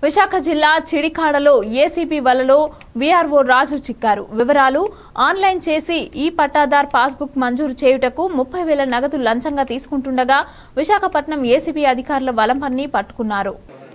విశాఖ జిల్లా చిడికాడలో ఏసీపీ వలలో వీఆర్ఓ రాజు చిక్కారు వివరాలు ఆన్లైన్ చేసి ఈ పట్టాదార్ పాస్బుక్ మంజూరు చేయుటకు ముప్పై వేల నగదు లంచంగా తీసుకుంటుండగా విశాఖపట్నం ఏసీబీ అధికారుల వలంపన్ని పట్టుకున్నారు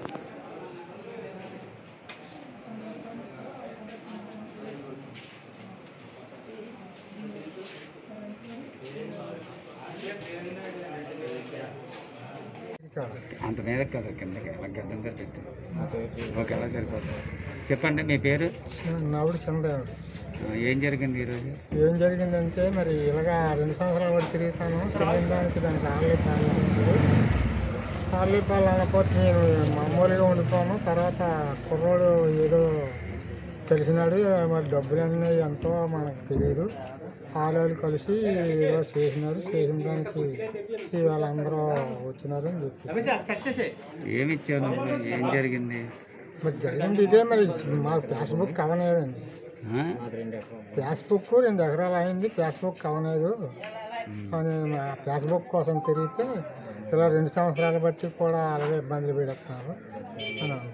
అంత మీద కదా కిందకి ఇలా గడ్డం మీద పెట్టి ఓకే అలా సరిపోతుంది చెప్పండి మీ పేరు నవ్వుడు చంద్రదేవుడు ఆ, ఏం జరిగింది ఈరోజు ఏం జరిగిందంటే మరి ఇలాగా రెండు సంవత్సరాలు కూడా తిరుగుతాను తిరిగిన దానికి దానికి ఆర్లీ పాలు అన్నప్పుడు ఆర్లీ పాలు అనకపోతే నేను మామూలుగా ఉండిపోను తర్వాత కుర్రోడు ఏదో తెలిసినాడు మరి డబ్బులన్నీ ఎంతో మనకు తెలియదు ఆలోలు కలిసి ఏదో చేసినారు చేసిన దానికి ఇవాళ అందరూ వచ్చినారు అని చెప్పి ఏమి ఇచ్చావు నువ్వు ఏం జరిగింది మరి జరిగింది ఇదే మరి మాకు ఫేస్బుక్ అవనేదండి ఆ? ఫేస్బుక్ రెండు ఎకరాలు అయింది ఫేస్బుక్ అవలేదు అని మా ఫేస్బుక్ కోసం తిరిగితే ఇలా రెండు సంవత్సరాలు బట్టి కూడా అలాగే ఇబ్బందులు పెడుతున్నారు అని అన్నారు.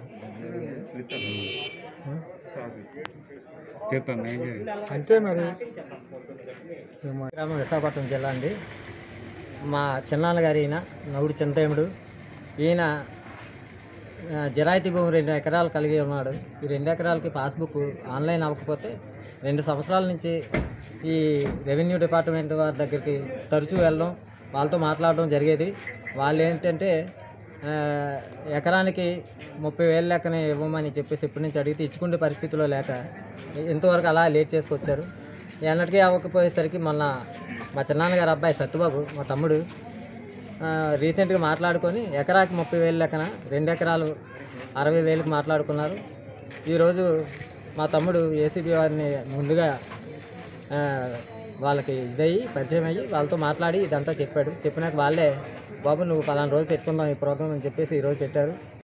చెప్పమ్మా ఏం జరిగింది అంతే మరి ఏమో గ్రామం విశాఖపట్నం జిల్లా అండి మా చిన్నాన్న గారి ఈయన నవుడు చింతేముడు ఈయన ఆ, జిరాయితీ భూమి రెండు ఎకరాలు కలిగి ఉన్నాడు ఈ రెండు ఎకరాలకి పాస్బుక్ ఆన్లైన్ అవ్వకపోతే రెండు సంవత్సరాల నుంచి ఈ రెవెన్యూ డిపార్ట్మెంట్ వారి దగ్గరికి తరచూ వెళ్ళడం వాళ్ళతో మాట్లాడడం జరిగేది వాళ్ళు ఏంటంటే ఆ, ఎకరానికి ముప్పై వేలు లెక్కనే ఇవ్వమని చెప్పేసి ఇప్పటి నుంచి అడిగితే ఇచ్చుకునే పరిస్థితిలో లేక ఇంతవరకు అలా లేట్ చేసుకొచ్చారు ఎన్నటికీ అవ్వకపోయేసరికి మొన్న మా చిన్నాన్నగారు అబ్బాయి సత్యబాబు మా తమ్ముడు ఆ, రీసెంట్గా మాట్లాడుకొని ఎకరాకి ముప్పై వేలు లెక్కన రెండు ఎకరాలు అరవై వేలకు మాట్లాడుకున్నారు ఈరోజు మా తమ్ముడు ఏసీబీ వారిని ముందుగా ఆ, వాళ్ళకి ఇదయ్యి పరిచయం అయ్యి వాళ్ళతో మాట్లాడి ఇదంతా చెప్పాడు చెప్పినాక వాళ్ళే బాబు నువ్వు పలానా రోజు పెట్టుకుందాం ఈ ప్రోగ్రామ్ అని చెప్పేసి ఈరోజు పెట్టారు